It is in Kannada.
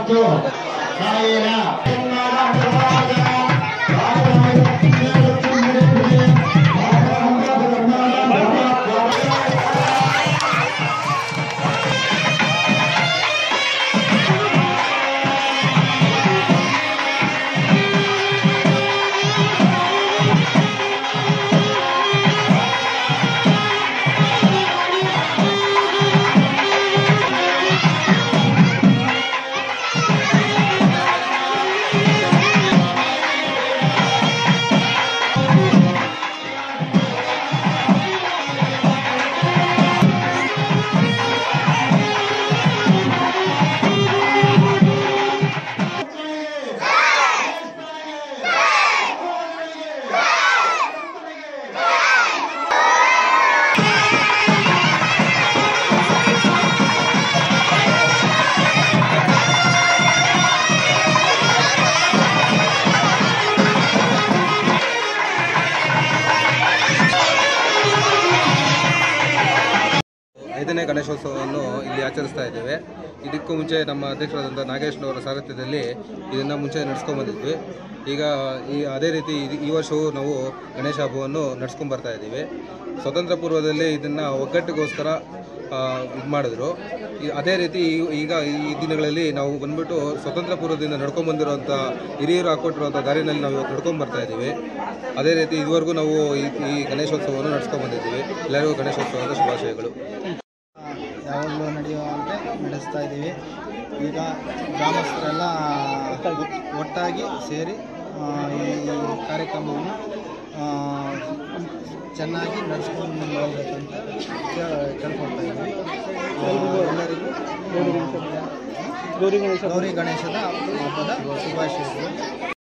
ಮತ್ತು ತಾಯಿಯ ಐದನೇ ಗಣೇಶೋತ್ಸವವನ್ನು ಇಲ್ಲಿ ಆಚರಿಸ್ತಾ ಇದ್ದೇವೆ ಇದಕ್ಕೂ ಮುಂಚೆ ನಮ್ಮ ಅಧ್ಯಕ್ಷರಾದಂಥ ನಾಗೇಶ್ನವರ ಸಾರಥ್ಯದಲ್ಲಿ ಇದನ್ನು ಮುಂಚೆ ನಡ್ಸ್ಕೊಂಡ್ ಬಂದಿದ್ವಿ ಈಗ ಈ ಅದೇ ರೀತಿ ಈ- ಈ ವರ್ಷವೂ ನಾವು ಗಣೇಶ ಹಬ್ಬವನ್ನು ನಡ್ಸ್ಕೊಂಡ್ ಬರ್ತಾ ಇದ್ದೀವಿ ಸ್ವತಂತ್ರ ಪೂರ್ವದಲ್ಲಿ ಇದನ್ನು ಒಗ್ಗಟ್ಟಿಗೋಸ್ಕರ ಇದು ಮಾಡಿದ್ರು ಈ- ಅದೇ ರೀತಿ ಈ- ಈಗ ಈ ದಿನಗಳಲ್ಲಿ ನಾವು ಬಂದ್ಬಿಟ್ಟು ಸ್ವತಂತ್ರ ಪೂರ್ವದಿಂದ ನಡ್ಕೊಂಡ್ ಬಂದಿರುವಂಥ ಹಿರಿಯರು ಹಾಕೊಟ್ಟಿರುವಂಥ ದಾರಿನಲ್ಲಿ ನಾವು ಇವತ್ತು ನಡ್ಕೊಂಡ್ ಬರ್ತಾ ಇದ್ದೀವಿ ಅದೇ ರೀತಿ ಇದುವರೆಗೂ ನಾವು ಈ ಈ ಗಣೇಶೋತ್ಸವವನ್ನು ನಡ್ಸ್ಕೊಂಡ್ ಬಂದಿದ್ದೀವಿ ಎಲ್ಲರಿಗೂ ಗಣೇಶೋತ್ಸವದ ಶುಭಾಶಯಗಳು ಯಾವಾಗಲೂ ನಡೆಯುವಂತೆ ನಡೆಸ್ತಾ ಇದ್ದೀವಿ ಈಗ ಗ್ರಾಮಸ್ಥರೆಲ್ಲ ಒಟ್- ಒಟ್ಟಾಗಿ ಸೇರಿ ಆ, ಈ ಕಾರ್ಯಕ್ರಮವನ್ನು ಆ, ಚೆನ್ನಾಗಿ ನಡೆಸ್ಕೊಂಡು ಹೋಗ್ಬೇಕಂತ ಕೇಳ್- ಕೇಳ್ಕೊಳ್ತಾ ಇದ್ದೀವಿ ಆ, ಎಲ್ಲರಿಗೂ ಗೌರಿ ಗಣೇಶದ ಹಬ್ಬದ ಶುಭಾಶಯಗಳು